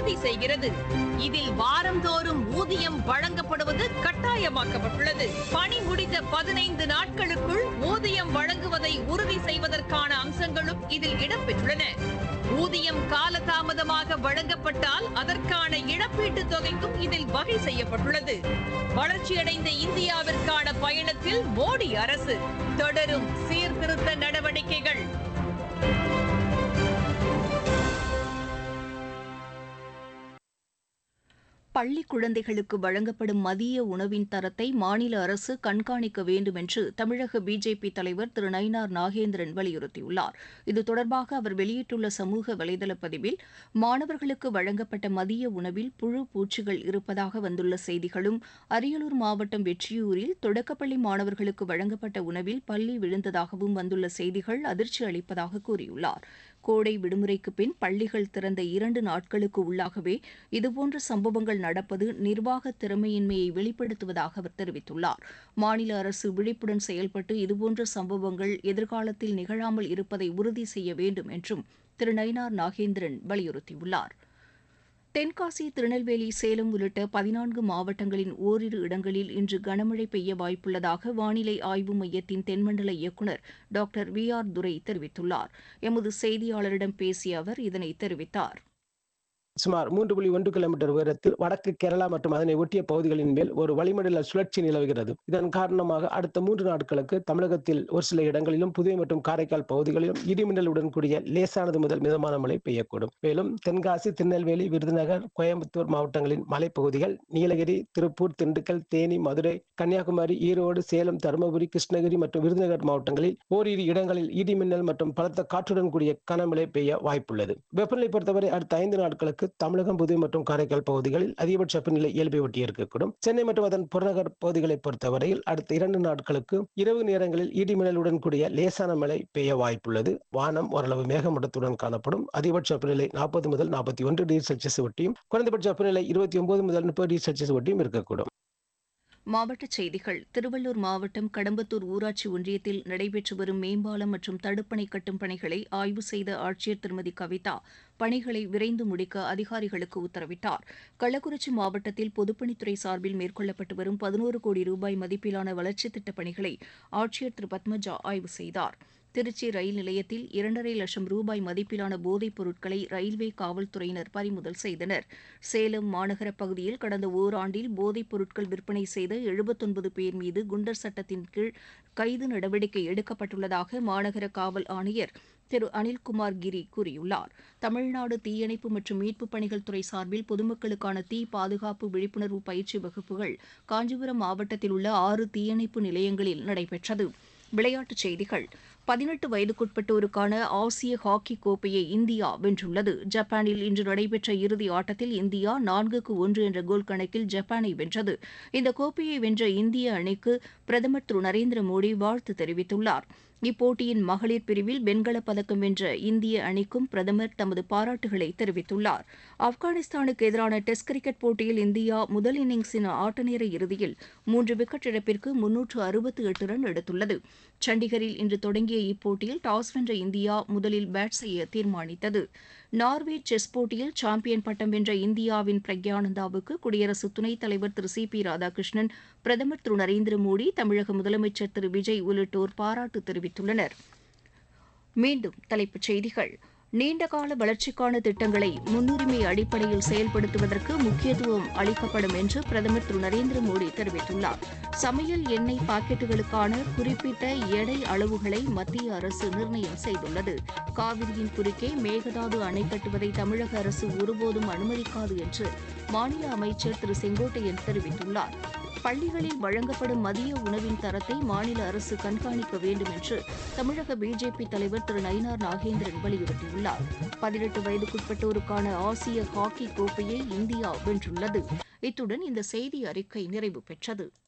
உறுதி செய்கிறது இதில் வாரந்தோறும் ஊதியம் வழங்கப்படுவது கட்டாயமாக்கப்பட்டுள்ளது பணி முடிந்த பதினைந்து நாட்களுக்குள் ஊதியம் வழங்குவதை உறுதி செய்வதற்கான அம்சங்களும் இதில் இடம்பெற்றுள்ளன ஊதியம் காலதாமதமாக வழங்கப்பட்டால் அதற்கான இழப்பீட்டுத் தொகைக்கும் இதில் வகை செய்யப்பட்டுள்ளது வளர்ச்சியடைந்த இந்தியாவிற்கான பயணத்தில் மோடி அரசு தொடரும் சீர்திருத்த நடவடிக்கைகள் பள்ளி குழந்தைகளுக்கு வழங்கப்படும் மதிய உணவின் தரத்தை மாநில அரசு கண்காணிக்க வேண்டும் என்று தமிழக பிஜேபி தலைவர் திரு நயினார் நாகேந்திரன் வலியுறுத்தியுள்ளார் இது தொடர்பாக அவர் வெளியிட்டுள்ள சமூக வலைதள பதிவில் மாணவர்களுக்கு வழங்கப்பட்ட மதிய உணவில் புழு பூச்சிகள் இருப்பதாக வந்துள்ள செய்திகளும் அரியலூர் மாவட்டம் வெற்றியூரில் தொடக்கப்பள்ளி மாணவர்களுக்கு வழங்கப்பட்ட உணவில் பள்ளி விழுந்ததாகவும் வந்துள்ள செய்திகள் அதிர்ச்சி அளிப்பதாக கூறியுள்ளார் கோடை விடுமுறைக்கு பின் பள்ளிகள் திறந்த இரண்டு நாட்களுக்கு உள்ளாகவே இதுபோன்ற சம்பவங்கள் நடப்பது நிர்வாக திறமையின்மையை வெளிப்படுத்துவதாக அவர் தெரிவித்துள்ளார் மாநில அரசு விழிப்புடன் செயல்பட்டு இதுபோன்ற சம்பவங்கள் எதிர்காலத்தில் நிகழாமல் இருப்பதை உறுதி செய்ய வேண்டும் என்றும் திரு நயினார் நாகேந்திரன் வலியுறுத்தியுள்ளார் தென்காசி திருநெல்வேலி சேலம் உள்ளிட்ட பதினான்கு மாவட்டங்களின் ஓரிரு இடங்களில் இன்று கனமழை பெய்ய வாய்ப்புள்ளதாக வானிலை ஆய்வு மையத்தின் தென்மண்டல இயக்குநர் டாக்டர் வி ஆர் துரை தெரிவித்துள்ளார் எமது செய்தியாளரிடம் பேசிய அவர் இதனை தெரிவித்தார் சுமார் மூன்று புள்ளி ஒன்று கிலோமீட்டர் உயரத்தில் வடக்கு கேரளா மற்றும் அதனை ஒட்டிய பகுதிகளின் மேல் ஒரு வளிமண்டல சுழற்சி நிலவுகிறது இதன் காரணமாக அடுத்த மூன்று நாட்களுக்கு தமிழகத்தில் ஒரு சில இடங்களிலும் புதுவை மற்றும் காரைக்கால் பகுதிகளிலும் இடிமின்னலுடன் கூடிய லேசானது முதல் மிதமான மழை பெய்யக்கூடும் மேலும் தென்காசி திருநெல்வேலி விருதுநகர் கோயம்புத்தூர் மாவட்டங்களின் மலைப்பகுதிகள் நீலகிரி திருப்பூர் திண்டுக்கல் தேனி மதுரை கன்னியாகுமரி ஈரோடு சேலம் தருமபுரி கிருஷ்ணகிரி மற்றும் விருதுநகர் மாவட்டங்களில் ஓரிரு இடங்களில் இடிமின்னல் மற்றும் பலத்த காற்றுடன் கூடிய கனமழை பெய்ய வாய்ப்புள்ளது வெப்பநிலை பொறுத்தவரை அடுத்த ஐந்து நாட்களுக்கு தமிழகம் புதுவை மற்றும் காரைக்கால் பகுதிகளில் அதிகபட்ச வெப்பநிலை இயல்பை ஒட்டி இருக்கக்கூடும் சென்னை மற்றும் அதன் புறநகர் பகுதிகளை பொறுத்தவரையில் அடுத்த இரண்டு நாட்களுக்கு இரவு நேரங்களில் இடிமின்னலுடன் கூடிய லேசான மழை பெய்ய வாய்ப்புள்ளது வானம் ஓரளவு மேகமூட்டத்துடன் காணப்படும் அதிகபட்ச வெப்பநிலை நாற்பது முதல் நாற்பத்தி ஒன்று டிகிரி செல்சியஸ் ஒட்டியும் குறைந்தபட்ச வெப்பநிலை இருபத்தி ஒன்பது முதல் முப்பது டிகிரி செல்சியஸ் ஒட்டியும் இருக்கக்கூடும் மாவட்டச் செய்திகள் திருவள்ளூர் மாவட்டம் கடம்பத்தூர் ஊராட்சி ஒன்றியத்தில் நடைபெற்று வரும் மேம்பாலம் மற்றும் தடுப்பணை கட்டும் பணிகளை ஆய்வு செய்த ஆட்சியர் திருமதி கவிதா பணிகளை விரைந்து முடிக்க அதிகாரிகளுக்கு உத்தரவிட்டார் கள்ளக்குறிச்சி மாவட்டத்தில் பொதுப்பணித்துறை சார்பில் மேற்கொள்ளப்பட்டு வரும் பதினோரு கோடி ரூபாய் மதிப்பிலான வளர்ச்சித் திட்டப் பணிகளை ஆட்சியர் திரு பத்மஜா ஆய்வு செய்தார் திருச்சி ரயில் நிலையத்தில் இரண்டரை லட்சம் ரூபாய் மதிப்பிலான போதைப் பொருட்களை ரயில்வே காவல்துறையினர் பறிமுதல் செய்தனர் சேலம் மாநகர பகுதியில் கடந்த ஓராண்டில் போதைப் பொருட்கள் விற்பனை செய்த எழுபத்தொன்பது பேர் மீது குண்டர் சட்டத்தின் கீழ் கைது நடவடிக்கை எடுக்கப்பட்டுள்ளதாக மாநகர காவல் ஆணையர் திரு அனில்குமார் கிரி கூறியுள்ளார் தமிழ்நாடு தீயணைப்பு மற்றும் மீட்புப் பணிகள் துறை சார்பில் பொதுமக்களுக்கான தீ பாதுகாப்பு விழிப்புணர்வு பயிற்சி வகுப்புகள் காஞ்சிபுரம் மாவட்டத்தில் உள்ள ஆறு தீயணைப்பு நிலையங்களில் நடைபெற்றது விளையாட்டுச் செய்திகள் பதினெட்டு வயதுக்குட்பட்டோருக்கான ஆசிய ஹாக்கி கோப்பையை இந்தியா வென்றுள்ளது ஜப்பானில் இன்று நடைபெற்ற இறுதி ஆட்டத்தில் இந்தியா நான்குக்கு ஒன்று என்ற கோல் கணக்கில் ஜப்பானை வென்றது இந்த கோப்பையை வென்ற இந்திய அணிக்கு பிரதமர் திரு நரேந்திர மோடி வாழ்த்து தெரிவித்துள்ளார் இப்போட்டியின் மகளிர் பிரிவில் வெண்கலப் பதக்கம் வென்ற இந்திய அணிக்கும் பிரதமர் தமது பாராட்டுகளை தெரிவித்துள்ளார் ஆப்கானிஸ்தானுக்கு எதிரான டெஸ்ட் கிரிக்கெட் போட்டியில் இந்தியா முதல் இன்னிங்ஸின் ஆட்டநேர இறுதியில் மூன்று விக்கெட் இழப்பிற்கு முன்னூற்று அறுபத்து எட்டு ரன் எடுத்துள்ளது சண்டிகரில் இன்று தொடங்கிய இப்போட்டியில் டாஸ் வென்ற இந்தியா முதலில் பேட் செய்ய தீர்மானித்தது நார்வே செஸ் போட்டியில் சாம்பியன் பட்டம் வென்ற இந்தியாவின் பிரக்யானந்தாவுக்கு குடியரசு துணைத் தலைவர் திரு சி பி ராதாகிருஷ்ணன் பிரதமர் திரு நரேந்திர மோடி தமிழக முதலமைச்சர் திரு விஜய் உள்ளிட்டோர் பாராட்டு தெரிவித்துள்ளனர் மீண்டும் தலைப்புச் செய்திகள் நீண்டகால வளர்ச்சிக்கான திட்டங்களை முன்னுரிமை அடிப்படையில் செயல்படுத்துவதற்கு முக்கியத்துவம் அளிக்கப்படும் என்று பிரதமர் திரு நரேந்திர மோடி தெரிவித்துள்ளார் சமையல் எண்ணெய் பாக்கெட்டுகளுக்கான குறிப்பிட்ட எடை அளவுகளை மத்திய அரசு நிர்ணயம் செய்துள்ளது காவிரியின் குறுக்கே மேகதாது அணை கட்டுவதை தமிழக அரசு ஒருபோதும் அனுமதிக்காது என்று மாநில அமைச்சர் திரு செங்கோட்டையன் தெரிவித்துள்ளார் பள்ளிகளில் வழங்கப்படும் மதிய உணவின் தரத்தை மாநில அரசு கண்காணிக்க வேண்டும் என்று தமிழக பிஜேபி தலைவர் திரு நயினார் நாகேந்திரன் வலியுறுத்தியுள்ளார் பதினெட்டு வயதுக்குட்பட்டோருக்கான ஆசிய ஹாக்கி கோப்பையை இந்தியா வென்றுள்ளது இத்துடன் இந்த செய்தி அறிக்கை நிறைவு பெற்றது